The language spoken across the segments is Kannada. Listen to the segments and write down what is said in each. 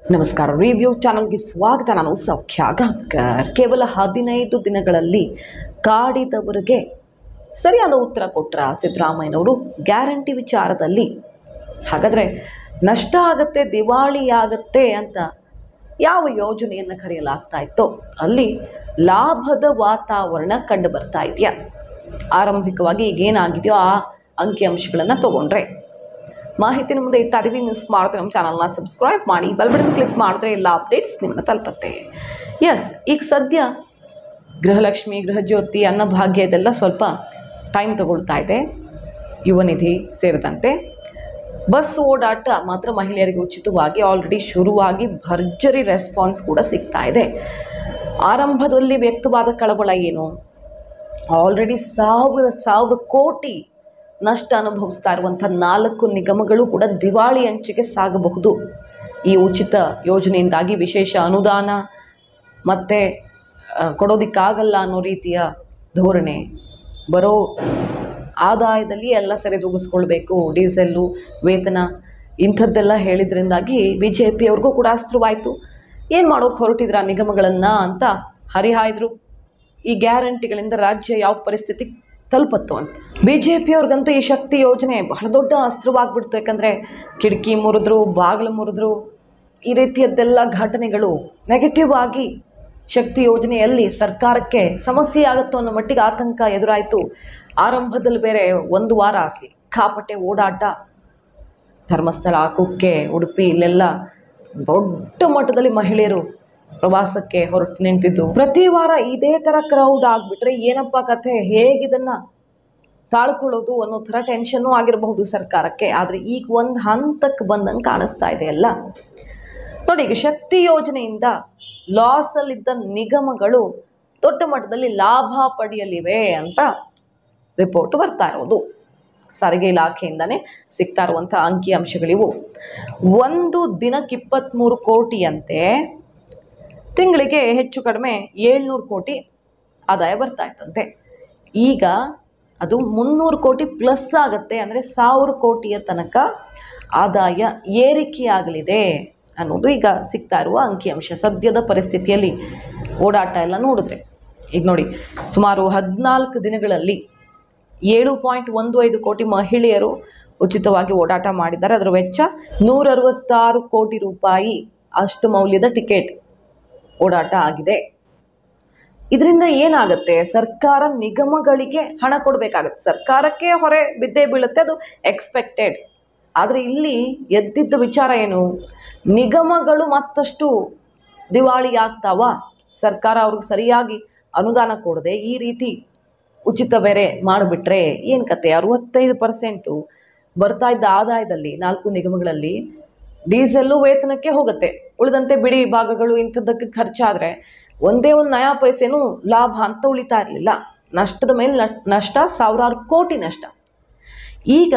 ನಮಸ್ಕಾರ ರಿವ್ಯೂ ಚಾನಲ್ಗೆ ಸ್ವಾಗತ ನಾನು ಸೌಖ್ಯ ಗಾಂವ್ಕರ್ ಕೇವಲ ಹದಿನೈದು ದಿನಗಳಲ್ಲಿ ಕಾಡಿದವರಿಗೆ ಸರಿಯಾದ ಉತ್ತರ ಕೊಟ್ರ ಸಿದ್ದರಾಮಯ್ಯನವರು ಗ್ಯಾರಂಟಿ ವಿಚಾರದಲ್ಲಿ ಹಾಗಾದರೆ ನಷ್ಟ ಆಗತ್ತೆ ದಿವಾಳಿ ಆಗತ್ತೆ ಅಂತ ಯಾವ ಯೋಜನೆಯನ್ನು ಕರೆಯಲಾಗ್ತಾ ಇತ್ತೋ ಅಲ್ಲಿ ಲಾಭದ ವಾತಾವರಣ ಕಂಡು ಬರ್ತಾ ಇದೆಯಾ ಆರಂಭಿಕವಾಗಿ ಈಗೇನಾಗಿದೆಯೋ ಆ ಅಂಕಿಅಂಶಗಳನ್ನು ತಗೊಂಡ್ರೆ ಮಾಹಿತಿ ಮುಂದೆ ಇರ್ತಾ ಇದೀವಿ ಮಿಸ್ ಮಾಡಿದ್ರೆ ನಮ್ಮ ಚಾನಲ್ನ ಸಬ್ಸ್ಕ್ರೈಬ್ ಮಾಡಿ ಬೆಲ್ ಬಟನ್ ಕ್ಲಿಕ್ ಮಾಡಿದ್ರೆ ಎಲ್ಲ ಅಪ್ಡೇಟ್ಸ್ ನಿಮ್ಮನ್ನ ತಲುಪತ್ತೆ ಎಸ್ ಈಗ ಸದ್ಯ ಗೃಹಲಕ್ಷ್ಮಿ ಗೃಹಜ್ಯೋತಿ ಅನ್ನಭಾಗ್ಯ ಇದೆಲ್ಲ ಸ್ವಲ್ಪ ಟೈಮ್ ತಗೊಳ್ತಾ ಇದೆ ಯುವ ನಿಧಿ ಸೇರಿದಂತೆ ಬಸ್ ಓಡಾಟ ಮಾತ್ರ ಮಹಿಳೆಯರಿಗೆ ಉಚಿತವಾಗಿ ಆಲ್ರೆಡಿ ಶುರುವಾಗಿ ಭರ್ಜರಿ ರೆಸ್ಪಾನ್ಸ್ ಕೂಡ ಸಿಗ್ತಾ ಇದೆ ಆರಂಭದಲ್ಲಿ ವ್ಯಕ್ತವಾದ ಕಳವಳ ಏನು ಆಲ್ರೆಡಿ ಸಾವಿರ ಸಾವಿರ ಕೋಟಿ ನಷ್ಟ ಅನುಭವಿಸ್ತಾ ಇರುವಂಥ ನಾಲ್ಕು ನಿಗಮಗಳು ಕೂಡ ದಿವಾಳಿ ಅಂಚಿಗೆ ಸಾಗಬಹುದು ಈ ಉಚಿತ ಯೋಜನೆಯಿಂದಾಗಿ ವಿಶೇಷ ಅನುದಾನ ಮತ್ತು ಕೊಡೋದಕ್ಕಾಗಲ್ಲ ಅನ್ನೋ ರೀತಿಯ ಧೋರಣೆ ಬರೋ ಆದಾಯದಲ್ಲಿ ಎಲ್ಲ ಸರಿದೂಗಿಸ್ಕೊಳ್ಬೇಕು ಡೀಸೆಲ್ಲು ವೇತನ ಇಂಥದ್ದೆಲ್ಲ ಹೇಳಿದ್ರಿಂದಾಗಿ ಬಿ ಜೆ ಪಿಯವ್ರಿಗೂ ಕೂಡ ಅಸ್ತ್ರವಾಯಿತು ಏನು ಮಾಡೋಕೆ ಹೊರಟಿದ್ರ ನಿಗಮಗಳನ್ನು ಅಂತ ಹರಿಹಾಯ್ದರು ಈ ಗ್ಯಾರಂಟಿಗಳಿಂದ ರಾಜ್ಯ ಯಾವ ಪರಿಸ್ಥಿತಿ ತಲುಪತ್ತು ಅಂತ ಬಿ ಜೆ ಪಿಯವ್ರಿಗಂತೂ ಈ ಶಕ್ತಿ ಯೋಜನೆ ಬಹಳ ದೊಡ್ಡ ಅಸ್ತ್ರವಾಗ್ಬಿಡ್ತು ಯಾಕಂದರೆ ಕಿಟಕಿ ಮುರಿದ್ರು ಬಾಗಿಲು ಮುರಿದ್ರು ಈ ರೀತಿಯದ್ದೆಲ್ಲ ಘಟನೆಗಳು ನೆಗೆಟಿವ್ ಆಗಿ ಶಕ್ತಿ ಯೋಜನೆಯಲ್ಲಿ ಸರ್ಕಾರಕ್ಕೆ ಸಮಸ್ಯೆ ಆಗುತ್ತೋ ಅನ್ನೋ ಮಟ್ಟಿಗೆ ಆತಂಕ ಎದುರಾಯಿತು ಆರಂಭದಲ್ಲಿ ಬೇರೆ ಒಂದು ವಾರ ಸಿಕ್ಕಾಪಟ್ಟೆ ಓಡಾಟ ಧರ್ಮಸ್ಥಳ ಕುಕ್ಕೆ ಉಡುಪಿ ಇಲ್ಲೆಲ್ಲ ದೊಡ್ಡ ಮಟ್ಟದಲ್ಲಿ ಮಹಿಳೆಯರು ಪ್ರವಾಸಕ್ಕೆ ಹೊರಟು ನಿಂತಿದ್ದು ಪ್ರತಿ ವಾರ ಇದೇ ಥರ ಕ್ರೌಡ್ ಆಗಿಬಿಟ್ರೆ ಏನಪ್ಪ ಕಥೆ ಹೇಗಿದನ್ನ ತಾಳ್ಕೊಳ್ಳೋದು ಅನ್ನೋ ಥರ ಟೆನ್ಷನ್ನು ಆಗಿರಬಹುದು ಸರ್ಕಾರಕ್ಕೆ ಆದರೆ ಈಗ ಒಂದು ಹಂತಕ್ಕೆ ಬಂದಂಗೆ ಕಾಣಿಸ್ತಾ ಇದೆ ಎಲ್ಲ ನೋಡಿ ಈಗ ಶಕ್ತಿ ಯೋಜನೆಯಿಂದ ಲಾಸಲ್ಲಿದ್ದ ನಿಗಮಗಳು ದೊಡ್ಡ ಮಟ್ಟದಲ್ಲಿ ಲಾಭ ಪಡೆಯಲಿವೆ ಅಂತ ರಿಪೋರ್ಟ್ ಬರ್ತಾ ಇರೋದು ಸಾರಿಗೆ ಇಲಾಖೆಯಿಂದನೇ ಸಿಗ್ತಾ ಇರುವಂಥ ಅಂಕಿಅಂಶಗಳಿವು ಒಂದು ದಿನಕ್ಕೆ ಇಪ್ಪತ್ತ್ಮೂರು ಕೋಟಿಯಂತೆ ತಿಂಗಳಿಗೆ ಹೆಚ್ಚು ಕಡಿಮೆ ಏಳ್ನೂರು ಕೋಟಿ ಆದಾಯ ಬರ್ತಾ ಇತ್ತಂತೆ ಈಗ ಅದು ಮುನ್ನೂರು ಕೋಟಿ ಪ್ಲಸ್ ಆಗುತ್ತೆ ಅಂದರೆ ಸಾವಿರ ಕೋಟಿಯ ತನಕ ಆದಾಯ ಏರಿಕೆಯಾಗಲಿದೆ ಅನ್ನೋದು ಈಗ ಸಿಗ್ತಾ ಇರುವ ಅಂಕಿಅಂಶ ಸದ್ಯದ ಪರಿಸ್ಥಿತಿಯಲ್ಲಿ ಓಡಾಟ ಎಲ್ಲ ನೋಡಿದ್ರೆ ಈಗ ನೋಡಿ ಸುಮಾರು ಹದಿನಾಲ್ಕು ದಿನಗಳಲ್ಲಿ ಏಳು ಪಾಯಿಂಟ್ ಒಂದು ಐದು ಕೋಟಿ ಮಹಿಳೆಯರು ಉಚಿತವಾಗಿ ಓಡಾಟ ಮಾಡಿದ್ದಾರೆ ಅದರ ವೆಚ್ಚ ನೂರ ಅರವತ್ತಾರು ಕೋಟಿ ರೂಪಾಯಿ ಅಷ್ಟು ಮೌಲ್ಯದ ಟಿಕೆಟ್ ಓಡಾಟ ಆಗಿದೆ ಇದರಿಂದ ಏನಾಗುತ್ತೆ ಸರ್ಕಾರ ನಿಗಮಗಳಿಗೆ ಹಣ ಕೊಡಬೇಕಾಗತ್ತೆ ಸರ್ಕಾರಕ್ಕೆ ಹೊರೆ ಬಿದ್ದೇ ಬೀಳುತ್ತೆ ಅದು ಎಕ್ಸ್ಪೆಕ್ಟೆಡ್ ಆದರೆ ಇಲ್ಲಿ ಎದ್ದಿದ್ದ ವಿಚಾರ ಏನು ನಿಗಮಗಳು ಮತ್ತಷ್ಟು ದಿವಾಳಿ ಆಗ್ತಾವ ಸರ್ಕಾರ ಅವ್ರಿಗೆ ಸರಿಯಾಗಿ ಅನುದಾನ ಕೊಡದೆ ಈ ರೀತಿ ಉಚಿತ ಬೇರೆ ಮಾಡಿಬಿಟ್ರೆ ಏನು ಕತೆ ಅರವತ್ತೈದು ಪರ್ಸೆಂಟು ಬರ್ತಾ ಇದ್ದ ಆದಾಯದಲ್ಲಿ ನಾಲ್ಕು ನಿಗಮಗಳಲ್ಲಿ ಡೀಸೆಲ್ಲು ವೇತನಕ್ಕೆ ಹೋಗುತ್ತೆ ಉಳಿದಂತೆ ಬಿಡಿ ಭಾಗಗಳು ಇಂಥದ್ದಕ್ಕೆ ಖರ್ಚಾದರೆ ಒಂದೇ ಒಂದು ನಯಾ ಪೈಸೆನೂ ಲಾಭ ಅಂತ ಉಳಿತಾ ಇರಲಿಲ್ಲ ನಷ್ಟದ ಮೇಲೆ ನ- ನಷ್ಟ ಸಾವಿರಾರು ಕೋಟಿ ನಷ್ಟ ಈಗ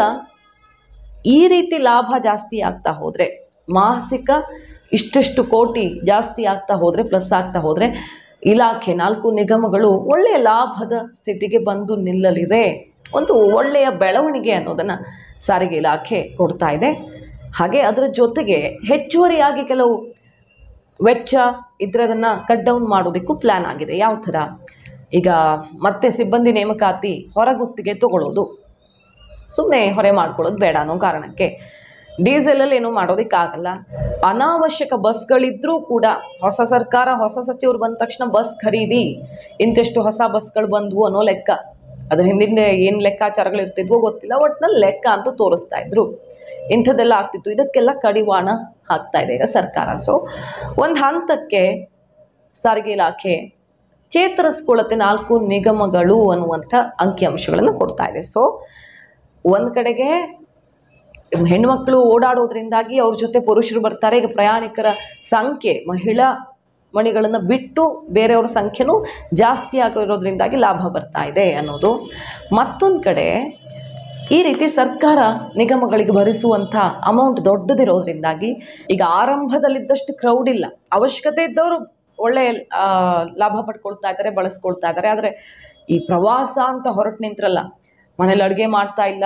ಈ ರೀತಿ ಲಾಭ ಜಾಸ್ತಿ ಆಗ್ತಾ ಹೋದರೆ ಮಾಸಿಕ ಇಷ್ಟೆಷ್ಟು ಕೋಟಿ ಜಾಸ್ತಿ ಆಗ್ತಾ ಹೋದರೆ ಪ್ಲಸ್ ಆಗ್ತಾ ಹೋದರೆ ಇಲಾಖೆ ನಾಲ್ಕು ನಿಗಮಗಳು ಒಳ್ಳೆಯ ಲಾಭದ ಸ್ಥಿತಿಗೆ ಬಂದು ನಿಲ್ಲಲಿವೆ ಒಂದು ಒಳ್ಳೆಯ ಬೆಳವಣಿಗೆ ಅನ್ನೋದನ್ನು ಸಾರಿಗೆ ಇಲಾಖೆ ಕೊಡ್ತಾ ಇದೆ ಹಾಗೆ ಅದರ ಜೊತೆಗೆ ಹೆಚ್ಚುವರಿಯಾಗಿ ಕೆಲವು ವೆಚ್ಚ ಇದ್ರೆ ಅದನ್ನು ಕಟ್ ಡೌನ್ ಮಾಡೋದಕ್ಕೂ ಪ್ಲ್ಯಾನ್ ಆಗಿದೆ ಯಾವ ಥರ ಈಗ ಮತ್ತೆ ಸಿಬ್ಬಂದಿ ನೇಮಕಾತಿ ಹೊರಗುತ್ತಿಗೆ ತಗೊಳ್ಳೋದು ಸುಮ್ಮನೆ ಹೊರೆ ಮಾಡ್ಕೊಳ್ಳೋದು ಬೇಡ ಅನ್ನೋ ಕಾರಣಕ್ಕೆ ಡೀಸೆಲಲ್ಲಿ ಏನೂ ಮಾಡೋದಕ್ಕಾಗಲ್ಲ ಅನಾವಶ್ಯಕ ಬಸ್ಗಳಿದ್ರೂ ಕೂಡ ಹೊಸ ಸರ್ಕಾರ ಹೊಸ ಸಚಿವರು ಬಂದ ತಕ್ಷಣ ಬಸ್ ಖರೀದಿ ಇಂತೆಷ್ಟು ಹೊಸ ಬಸ್ಗಳು ಬಂದವು ಅನ್ನೋ ಲೆಕ್ಕ ಅದ್ರ ಹಿಂದಿಂದ ಏನು ಲೆಕ್ಕಾಚಾರಗಳು ಇರ್ತಿದ್ವೋ ಗೊತ್ತಿಲ್ಲ ಒಟ್ಟಿನಲ್ಲಿ ಲೆಕ್ಕ ಅಂತೂ ತೋರಿಸ್ತಾ ಇದ್ರು ಇಂಥದ್ದೆಲ್ಲ ಆಗ್ತಿತ್ತು ಇದಕ್ಕೆಲ್ಲ ಕಡಿವಾಣ ಹಾಕ್ತಾ ಇದೆ ಈಗ ಸರ್ಕಾರ ಸೊ ಒಂದು ಹಂತಕ್ಕೆ ಸಾರಿಗೆ ಇಲಾಖೆ ಚೇತರಿಸ್ಕೊಳ್ಳುತ್ತೆ ನಾಲ್ಕು ನಿಗಮಗಳು ಅನ್ನುವಂಥ ಅಂಕಿಅಂಶಗಳನ್ನು ಕೊಡ್ತಾ ಇದೆ ಸೊ ಒಂದು ಕಡೆಗೆ ಹೆಣ್ಮಕ್ಳು ಓಡಾಡೋದ್ರಿಂದಾಗಿ ಅವ್ರ ಜೊತೆ ಪುರುಷರು ಬರ್ತಾರೆ ಈಗ ಪ್ರಯಾಣಿಕರ ಸಂಖ್ಯೆ ಮಹಿಳಾ ಮಣಿಗಳನ್ನು ಬಿಟ್ಟು ಬೇರೆಯವ್ರ ಸಂಖ್ಯೆನೂ ಜಾಸ್ತಿ ಆಗಿರೋದ್ರಿಂದಾಗಿ ಲಾಭ ಬರ್ತಾ ಇದೆ ಅನ್ನೋದು ಮತ್ತೊಂದು ಕಡೆ ಈ ರೀತಿ ಸರ್ಕಾರ ನಿಗಮಗಳಿಗೆ ಭರಿಸುವಂಥ ಅಮೌಂಟ್ ದೊಡ್ಡದಿರೋದ್ರಿಂದಾಗಿ ಈಗ ಆರಂಭದಲ್ಲಿದ್ದಷ್ಟು ಕ್ರೌಡ್ ಇಲ್ಲ ಅವಶ್ಯಕತೆ ಇದ್ದವರು ಒಳ್ಳೆ ಆ, ಲಾಭ ಪಡ್ಕೊಳ್ತಾ ಇದ್ದಾರೆ ಬಳಸ್ಕೊಳ್ತಾ ಇದ್ದಾರೆ ಆದರೆ ಈ ಪ್ರವಾಸ ಅಂತ ಹೊರಟು ನಿಂತ್ರಲ್ಲ ಮನೇಲಿ ಅಡುಗೆ ಮಾಡ್ತಾ ಇಲ್ಲ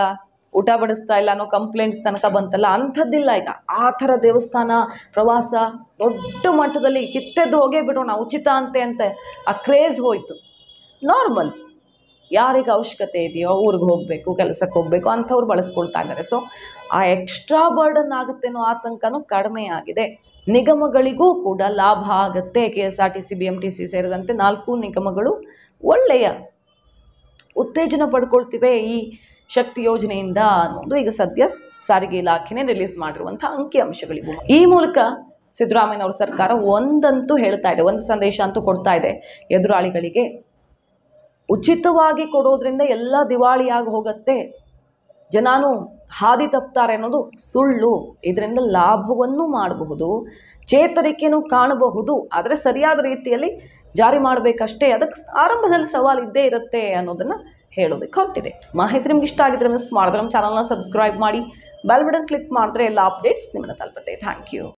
ಊಟ ಬಡಿಸ್ತಾ ಇಲ್ಲ ಅನ್ನೋ ಕಂಪ್ಲೇಂಟ್ಸ್ ತನಕ ಬಂತಲ್ಲ ಅಂಥದ್ದಿಲ್ಲ ಈಗ ಆ ಥರ ದೇವಸ್ಥಾನ ಪ್ರವಾಸ ದೊಡ್ಡ ಮಟ್ಟದಲ್ಲಿ ಕಿತ್ತೆದ್ದು ಹೋಗೇ ಬಿಡೋಣ ಉಚಿತ ಅಂತೆ ಅಂತೆ ಆ ಕ್ರೇಜ್ ಹೋಯಿತು ನಾರ್ಮಲ್ ಯಾರಿಗೆ ಅವಶ್ಯಕತೆ ಇದೆಯೋ ಊರಿಗೆ ಹೋಗಬೇಕು ಕೆಲಸಕ್ಕೆ ಹೋಗಬೇಕು ಅಂಥವ್ರು ಬಳಸ್ಕೊಳ್ತಾ ಇದ್ದಾರೆ ಸೊ ಆ ಎಕ್ಸ್ಟ್ರಾ ಬರ್ಡನ್ ಆಗುತ್ತೇನೋ ಆತಂಕನೂ ಕಡಿಮೆ ಆಗಿದೆ ನಿಗಮಗಳಿಗೂ ಕೂಡ ಲಾಭ ಆಗುತ್ತೆ K S R T C B M T C ಸೇರಿದಂತೆ ನಾಲ್ಕು ನಿಗಮಗಳು ಒಳ್ಳೆಯ ಉತ್ತೇಜನ ಪಡ್ಕೊಳ್ತಿವೆ ಈ ಶಕ್ತಿ ಯೋಜನೆಯಿಂದ ಅನ್ನೋದು ಈಗ ಸದ್ಯ ಸಾರಿಗೆ ಇಲಾಖೆನೇ ರಿಲೀಸ್ ಮಾಡಿರುವಂಥ ಅಂಕಿಅಂಶಗಳಿವು ಈ ಮೂಲಕ ಸಿದ್ದರಾಮಯ್ಯನವ್ರ ಸರ್ಕಾರ ಒಂದಂತೂ ಹೇಳ್ತಾ ಇದೆ ಒಂದು ಸಂದೇಶ ಅಂತೂ ಕೊಡ್ತಾ ಇದೆ ಎದುರಾಳಿಗಳಿಗೆ ಉಚಿತವಾಗಿ ಕೊಡೋದ್ರಿಂದ ಎಲ್ಲ ದಿವಾಳಿಯಾಗಿ ಹೋಗುತ್ತೆ ಜನನು ಹಾದಿ ತಪ್ತಾರೆ ಅನ್ನೋದು ಸುಳ್ಳು ಇದರಿಂದ ಲಾಭವನ್ನು ಮಾಡಬಹುದು ಚೇತರಿಕೆನೂ ಕಾಣಬಹುದು ಆದರೆ ಸರಿಯಾದ ರೀತಿಯಲ್ಲಿ ಜಾರಿ ಮಾಡಬೇಕಷ್ಟೇ ಅದಕ್ಕೆ ಆರಂಭದಲ್ಲಿ ಸವಾಲು ಇದ್ದೇ ಇರುತ್ತೆ ಅನ್ನೋದನ್ನು ಹೇಳೋದಕ್ಕೆ ಹೊರಟಿದೆ ಮಾಹಿತಿ ನಿಮ್ಗೆ ಇಷ್ಟ ಆಗಿದ್ರೆ ಮಿಸ್ ಮಾಡಿದ್ರೆ ನಮ್ಮ ಚಾನಲ್ನ ಸಬ್ಸ್ಕ್ರೈಬ್ ಮಾಡಿ ಬೆಲ್ ಬಟನ್ ಕ್ಲಿಕ್ ಮಾಡಿದ್ರೆ ಎಲ್ಲ ಅಪ್ಡೇಟ್ಸ್ ನಿಮ್ಮನ್ನು ತಲುಪುತ್ತೆ ಥ್ಯಾಂಕ್ ಯು